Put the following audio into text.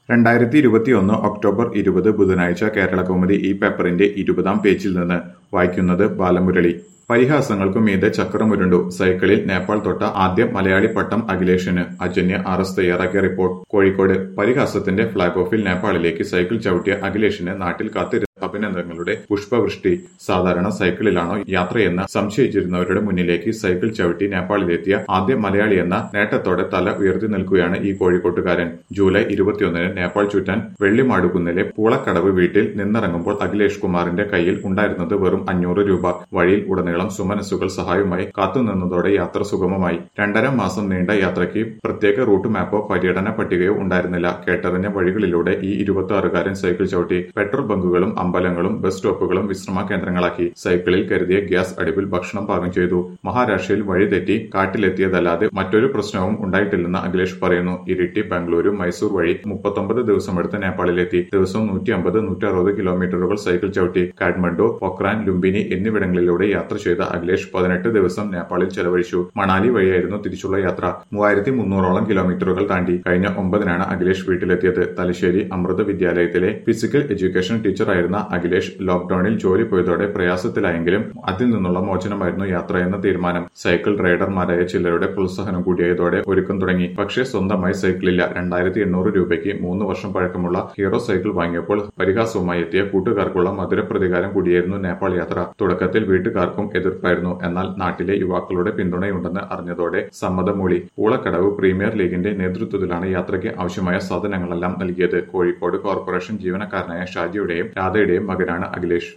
രണ്ടായിരത്തി ഇരുപത്തിയൊന്ന് ഒക്ടോബർ ഇരുപത് ബുധനാഴ്ച കേരളകൗമുദി ഈ പേപ്പറിന്റെ ഇരുപതാം പേജിൽ നിന്ന് വായിക്കുന്നത് ബാലമുരളി പരിഹാസങ്ങൾക്കു മീതെ ചക്രമുരുണ്ടു സൈക്കിളിൽ നേപ്പാൾ തൊട്ട ആദ്യ മലയാളി പട്ടം അഖിലേഷിന് അജന്യ ആർ എസ് തയ്യാറാക്കിയ റിപ്പോർട്ട് കോഴിക്കോട് പരിഹാസത്തിന്റെ ഫ്ളാഗ് ഓഫിൽ നേപ്പാളിലേക്ക് സൈക്കിൾ ചവിട്ടിയ അഖിലേഷിന് നാട്ടിൽ കാത്തിരുന്ന അഭിനന്ദനങ്ങളുടെ പുഷ്പവൃഷ്ടി സാധാരണ സൈക്കിളിലാണോ യാത്രയെന്ന് സംശയിച്ചിരുന്നവരുടെ മുന്നിലേക്ക് സൈക്കിൾ ചവിട്ടി നേപ്പാളിലെത്തിയ ആദ്യ മലയാളി എന്ന നേട്ടത്തോടെ തല ഉയർത്തി നിൽക്കുകയാണ് ഈ കോഴിക്കോട്ടുകാരൻ ജൂലൈ ഇരുപത്തിയൊന്നിന് നേപ്പാൾ ചുറ്റാൻ വെള്ളിമാടുകുന്നിലെ പൂളക്കടവ് വീട്ടിൽ നിന്നിറങ്ങുമ്പോൾ അഖിലേഷ് കുമാറിന്റെ കയ്യിൽ ഉണ്ടായിരുന്നത് വെറും അഞ്ഞൂറ് രൂപ വഴിയിൽ ഉടനീളം സുമനസ്സുകൾ സഹായവുമായി കാത്തുനിന്നതോടെ യാത്ര സുഗമമായി രണ്ടര മാസം നീണ്ട യാത്രയ്ക്ക് പ്രത്യേക റൂട്ട് മാപ്പോ പര്യടന പട്ടികയോ ഉണ്ടായിരുന്നില്ല കേട്ടറിഞ്ഞ വഴികളിലൂടെ ഈ ഇരുപത്തി ആറുകാരൻ സൈക്കിൾ ചവിട്ടി പെട്രോൾ ബങ്കുകളും അമ്പലങ്ങളും ബസ് സ്റ്റോപ്പുകളും വിശ്രമ കേന്ദ്രങ്ങളാക്കി സൈക്കിളിൽ കരുതിയ ഗ്യാസ് അടുപ്പിൽ ഭക്ഷണം പാകം ചെയ്തു മഹാരാഷ്ട്രയിൽ വഴിതെറ്റി കാട്ടിലെത്തിയതല്ലാതെ മറ്റൊരു പ്രശ്നവും ഉണ്ടായിട്ടില്ലെന്ന് അഖിലേഷ് പറയുന്നു ഇരിട്ടി ബാംഗ്ലൂരു മൈസൂർ വഴി മുപ്പത്തൊമ്പത് ദിവസമെടുത്ത് നേപ്പാളിലെത്തി ദിവസവും നൂറ്റി അമ്പത് നൂറ്റി അറുപത് കിലോമീറ്ററുകൾ സൈക്കിൾ ചവിട്ടി കാഠ്മണ്ഡു പൊക്രാൻ ലുംബിനി എന്നിവിടങ്ങളിലൂടെ യാത്ര ചെയ്ത അഖിലേഷ് പതിനെട്ട് ദിവസം നേപ്പാളിൽ ചെലവഴിച്ചു മണാലി വഴിയായിരുന്നു തിരിച്ചുള്ള യാത്ര മൂവായിരത്തി മുന്നൂറോളം കിലോമീറ്ററുകൾ താണ്ടി കഴിഞ്ഞ ഒമ്പതിനാണ് അഖിലേഷ് വീട്ടിലെത്തിയത് തലശ്ശേരി അമൃത വിദ്യാലയത്തിലെ ഫിസിക്കൽ എഡ്യൂക്കേഷൻ ടീച്ചറായിരുന്ന അഖിലേഷ് ലോക്ഡൌണിൽ ജോലി പോയതോടെ പ്രയാസത്തിലായെങ്കിലും അതിൽ നിന്നുള്ള മോചനമായിരുന്നു യാത്ര എന്ന തീരുമാനം സൈക്കിൾ റൈഡർമാരായ ചിലരുടെ പ്രോത്സാഹനം കൂടിയതോടെ ഒരുക്കം തുടങ്ങി പക്ഷേ സ്വന്തമായി സൈക്കിളില്ല രണ്ടായിരത്തി എണ്ണൂറ് രൂപയ്ക്ക് മൂന്ന് വർഷം പഴക്കമുള്ള ഹീറോ സൈക്കിൾ വാങ്ങിയപ്പോൾ പരിഹാസവുമായി എത്തിയ കൂട്ടുകാർക്കുള്ള മധുര പ്രതികാരം കൂടിയായിരുന്നു നേപ്പാൾ യാത്ര തുടക്കത്തിൽ വീട്ടുകാർക്കും എതിർപ്പായിരുന്നു എന്നാൽ നാട്ടിലെ യുവാക്കളുടെ പിന്തുണയുണ്ടെന്ന് അറിഞ്ഞതോടെ സമ്മതമൂളി പൂളക്കടവ് പ്രീമിയർ ലീഗിന്റെ നേതൃത്വത്തിലാണ് യാത്രയ്ക്ക് ആവശ്യമായ സാധനങ്ങളെല്ലാം നൽകിയത് കോഴിക്കോട് കോർപ്പറേഷൻ ജീവനക്കാരനായ ഷാജിയുടെയും രാധയുടെയും മകനാണ് അഖിലേഷ്